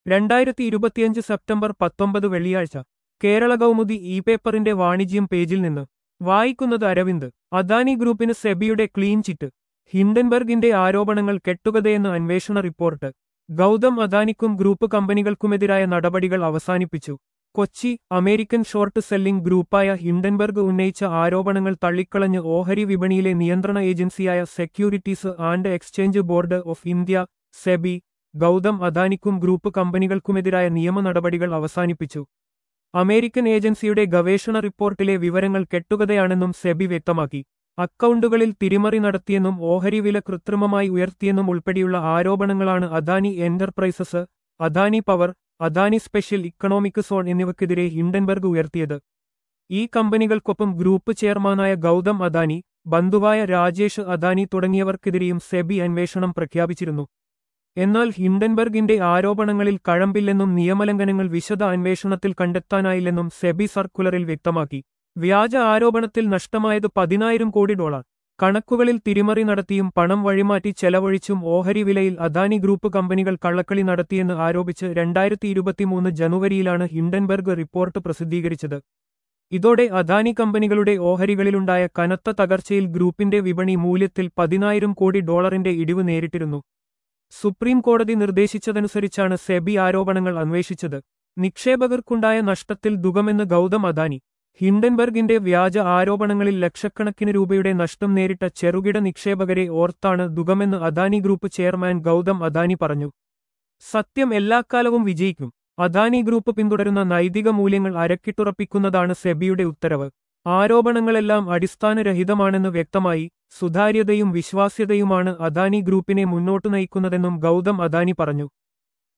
രണ്ടായിരത്തി ഇരുപത്തിയഞ്ച് സെപ്റ്റംബർ പത്തൊമ്പത് വെള്ളിയാഴ്ച കേരള കൗമുദി ഇ പേപ്പറിന്റെ വാണിജ്യം പേജിൽ നിന്ന് വായിക്കുന്നത് അരവിന്ദ് അദാനി ഗ്രൂപ്പിന് സെബിയുടെ ക്ലീൻ ചിറ്റ് ഹിൻഡൻബർഗിന്റെ ആരോപണങ്ങൾ കെട്ടുകഥയെന്ന് അന്വേഷണ റിപ്പോർട്ട് ഗൗതം അദാനിക്കും ഗ്രൂപ്പ് കമ്പനികൾക്കുമെതിരായ നടപടികൾ അവസാനിപ്പിച്ചു കൊച്ചി അമേരിക്കൻ ഷോർട്ട് സെല്ലിംഗ് ഗ്രൂപ്പായ ഹിൻഡൻബർഗ് ഉന്നയിച്ച ആരോപണങ്ങൾ തള്ളിക്കളഞ്ഞ് ഓഹരി വിപണിയിലെ നിയന്ത്രണ ഏജൻസിയായ securities and exchange board of India SEBI Gautam അദാനിക്കും ഗ്രൂപ്പ് കമ്പനികൾക്കുമെതിരായ നിയമ നടപടികൾ അവസാനിപ്പിച്ചു അമേരിക്കൻ ഏജൻസിയുടെ ഗവേഷണ റിപ്പോർട്ടിലെ വിവരങ്ങൾ കെട്ടുകഥയാണെന്നും സെബി വ്യക്തമാക്കി അക്കൗണ്ടുകളിൽ തിരിമറി നടത്തിയെന്നും ഓഹരി വില കൃത്രിമമായി ഉയർത്തിയെന്നും ഉൾപ്പെടെയുള്ള ആരോപണങ്ങളാണ് Adani enterprises Adani power Adani special economic zone എന്നിവയ്ക്കെതിരെ ഹിൻഡൻബർഗ് ഉയർത്തിയത് ഈ കമ്പനികൾക്കൊപ്പം ഗ്രൂപ്പ് ചെയർമാനായ ഗൗതം അദാനി ബന്ധുവായ രാജേഷ് അദാനി തുടങ്ങിയവർക്കെതിരെയും സെബി അന്വേഷണം പ്രഖ്യാപിച്ചിരുന്നു എന്നാൽ ഹിൻഡൻബർഗിന്റെ ആരോപണങ്ങളിൽ കഴമ്പില്ലെന്നും നിയമലംഘനങ്ങൾ വിശദ അന്വേഷണത്തിൽ കണ്ടെത്താനായില്ലെന്നും സെബി സർക്കുലറിൽ വ്യക്തമാക്കി വ്യാജ ആരോപണത്തിൽ നഷ്ടമായത് പതിനായിരം കോടി ഡോളർ കണക്കുകളിൽ തിരിമറി നടത്തിയും പണം വഴിമാറ്റി ചെലവഴിച്ചും ഓഹരി വിലയിൽ അദാനി ഗ്രൂപ്പ് കമ്പനികൾ കള്ളക്കളി നടത്തിയെന്ന് ആരോപിച്ച് രണ്ടായിരത്തി ഇരുപത്തിമൂന്ന് ജനുവരിയിലാണ് ഹിൻഡൻബർഗ് റിപ്പോർട്ട് പ്രസിദ്ധീകരിച്ചത് ഇതോടെ അദാനി കമ്പനികളുടെ ഓഹരികളിലുണ്ടായ കനത്ത തകർച്ചയിൽ ഗ്രൂപ്പിന്റെ വിപണി മൂല്യത്തിൽ പതിനായിരം കോടി ഡോളറിന്റെ ഇടിവ് നേരിട്ടിരുന്നു സുപ്രീം കോടതി നിർദ്ദേശിച്ചതനുസരിച്ചാണ് സെബി ആരോപണങ്ങൾ അന്വേഷിച്ചത് നിക്ഷേപകർക്കുണ്ടായ നഷ്ടത്തിൽ ദുഃഖമെന്ന് ഗൗതം അദാനി ഹിൻഡൻബർഗിന്റെ വ്യാജ ആരോപണങ്ങളിൽ ലക്ഷക്കണക്കിന് രൂപയുടെ നഷ്ടം നേരിട്ട ചെറുകിട നിക്ഷേപകരെ ഓർത്താണ് ദുഃഖമെന്ന് അദാനി ഗ്രൂപ്പ് ചെയർമാൻ ഗൗതം അദാനി പറഞ്ഞു സത്യം എല്ലാക്കാലവും വിജയിക്കും അദാനി ഗ്രൂപ്പ് പിന്തുടരുന്ന നൈതിക മൂല്യങ്ങൾ അരക്കിട്ടുറപ്പിക്കുന്നതാണ് സെബിയുടെ ഉത്തരവ് ആരോപണങ്ങളെല്ലാം അടിസ്ഥാനരഹിതമാണെന്ന് വ്യക്തമായി സുതാര്യതയും വിശ്വാസ്യതയുമാണ് അദാനി ഗ്രൂപ്പിനെ മുന്നോട്ടു നയിക്കുന്നതെന്നും ഗൗതം അദാനി പറഞ്ഞു